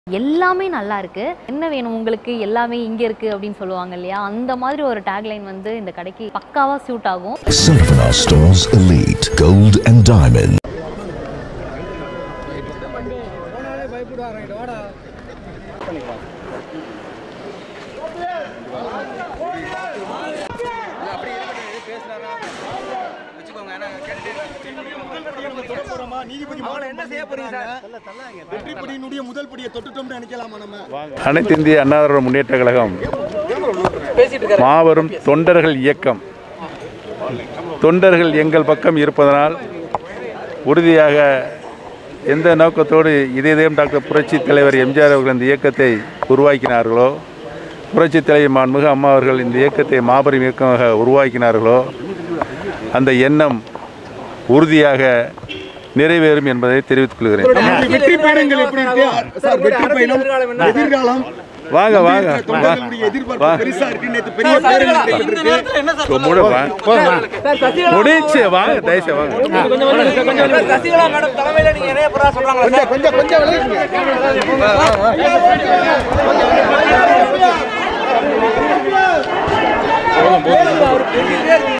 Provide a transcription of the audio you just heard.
எல்லாமே நல்லா இருக்கு என்ன வேணும் உங்களுக்கு எல்லாமே இங்க இருக்கு அப்படின்னு சொல்லுவாங்க இல்லையா அந்த மாதிரி ஒரு டேக்லைன் வந்து இந்த கடைக்கு பக்காவா சூட் ஆகும் Sarvana Stores Elite Gold and Diamond. நீதிபதி என்ன செய்ய போறீங்க வெற்றி படியினுடைய முதல் படியை தொட்டுட்டோம்னு நினைக்கலாமா நம்ம அனைத்து இந்திய அண்ணா திராவிட முன்னேற்ற கழகம் மாபெரும் தொண்டர்கள் இயக்கம் தொண்டர்கள் எங்கள் பக்கம் இருப்பதனால் உறுதியாக எந்த நோக்கத்தோடு இதயம் டாக்டர் புரட்சி தலைவர் எம்ஜிஆர் அவர்கள் இந்த இயக்கத்தை உருவாக்கினார்களோ புரட்சி தலைவர் மாண்புமிகு அம்மா அவர்கள் இந்த இயக்கத்தை மாபெரும் இயக்கமாக உருவாக்கினார்களோ அந்த எண்ணம் உறுதியாக நிறைவேறும் என்பதை தெரிவித்துக் கொள்கிறேன் வெற்றி பயணங்கள் எப்படி இருக்கு சார் வெற்றி பயணம் எதிர்காலம் வாங்க வாங்க வா தொண்டர்களுடைய எதிர்பார்ப்பு பெருசா இருக்கு நேத்து பெரிய பேரணி நடைபெற்றிருக்கு இப்போ மூட வா முடிச்சு வாங்க தயவுசெய்து வாங்க சசிகலா மேடம் தலைமையில நீங்க நிறைய புறா சொல்றாங்களா சார் கொஞ்சம் கொஞ்சம் விலகுங்க